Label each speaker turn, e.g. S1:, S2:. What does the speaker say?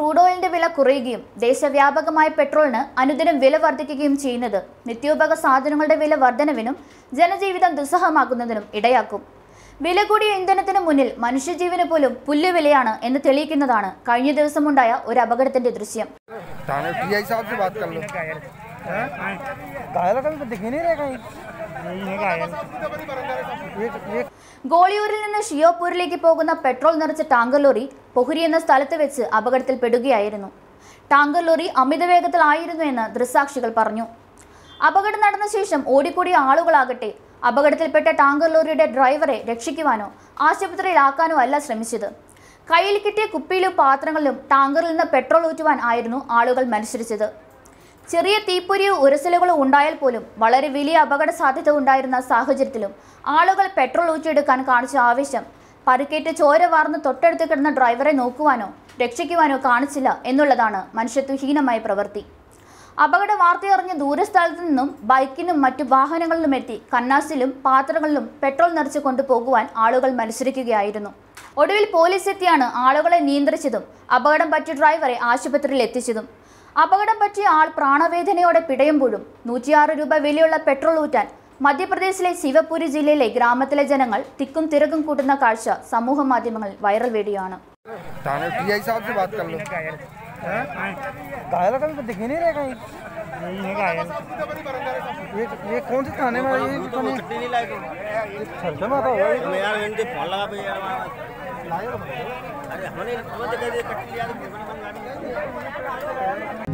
S1: Crude ഓയിലിന്റെ വില കുറയുകയും ദേശവ്യാപകമായ പെട്രോളിന് അനുദിനം വില വർദ്ധിക്കുകയും ചെയ്യുന്നത് നിത്യോപക സാധനങ്ങളുടെ വില വർധനവിനും ജനജീവിതം ദുസ്സഹമാക്കുന്നതിനും ഇടയാക്കും വില കൂടിയ ഇന്ധനത്തിന് മുന്നിൽ മനുഷ്യജീവന് പോലും പുല്ലുവിലയാണ് എന്ന് തെളിയിക്കുന്നതാണ് കഴിഞ്ഞ ദിവസമുണ്ടായ ഒരു അപകടത്തിന്റെ ദൃശ്യം
S2: थाने टीआई साहब से बात कर लो घायल का भी दिख ही नहीं रहा कहीं ये ये
S1: ഗോളിയൂരിൽ നിന്ന് ഷിയോപൂരിലേക്ക് പോകുന്ന പെട്രോൾ നിറച്ച ടാങ്കർ ലോറി പൊഹുരി എന്ന സ്ഥലത്ത് വെച്ച് അപകടത്തിൽപ്പെടുകയായിരുന്നു ടാങ്കർ ലോറി അമിത വേഗത്തിലായിരുന്നു എന്ന് ദൃക്സാക്ഷികൾ പറഞ്ഞു അപകടം നടന്ന ശേഷം ഓടിക്കൂടിയ ആളുകളാകട്ടെ അപകടത്തിൽപ്പെട്ട ടാങ്കർ ലോറിയുടെ ഡ്രൈവറെ രക്ഷിക്കുവാനോ ആശുപത്രിയിലാക്കാനോ അല്ല ശ്രമിച്ചത് കയ്യിൽ കിട്ടിയ കുപ്പിയിലും പാത്രങ്ങളിലും ടാങ്കറിൽ നിന്ന് പെട്രോൾ ഊറ്റുവാൻ ആയിരുന്നു ആളുകൾ മത്സരിച്ചത് ചെറിയ തീപ്പൊരിയോ ഉരസലുകളോ ഉണ്ടായാൽ പോലും വളരെ വലിയ അപകട സാധ്യത ഉണ്ടായിരുന്ന സാഹചര്യത്തിലും ആളുകൾ പെട്രോൾ ഊറ്റിയെടുക്കാൻ കാണിച്ച ആവേശം പരുക്കേറ്റ് ചോര വാർന്ന് തൊട്ടടുത്ത് കിടന്ന ഡ്രൈവറെ നോക്കുവാനോ രക്ഷിക്കുവാനോ കാണിച്ചില്ല എന്നുള്ളതാണ് മനുഷ്യത്വഹീനമായ പ്രവൃത്തി അപകട വാർത്തയറിഞ്ഞ ദൂരസ്ഥലത്തു നിന്നും ബൈക്കിനും മറ്റു വാഹനങ്ങളിലും എത്തി കന്നാസിലും പാത്രങ്ങളിലും പെട്രോൾ നിറച്ച് കൊണ്ടുപോകുവാൻ ആളുകൾ മത്സരിക്കുകയായിരുന്നു ഒടുവിൽ പോലീസ് എത്തിയാണ് ആളുകളെ നിയന്ത്രിച്ചതും അപകടം പറ്റിയ ഡ്രൈവറെ ആശുപത്രിയിൽ എത്തിച്ചതും അപകടം പറ്റിയ ആൾ പ്രാണവേദനയോടെ പിടയുമ്പോഴും നൂറ്റിയാറ് രൂപ വിലയുള്ള പെട്രോൾ ഊറ്റാൻ മധ്യപ്രദേശിലെ ശിവപുരി ജില്ലയിലെ ഗ്രാമത്തിലെ ജനങ്ങൾ തിക്കും തിരക്കും കൂട്ടുന്ന കാഴ്ച സമൂഹ മാധ്യമങ്ങളിൽ വൈറൽ വീഡിയോ ആണ്
S2: थाने टीआई साहब से बात कर लो घायल का भी दिख ही नहीं रहा कहीं ये ये कौन से थाने में है? ये थाने छलके में तो है
S3: मैं यार इनके फोन लगा पे यार अरे हमने हमने कह दिया कट लिया तो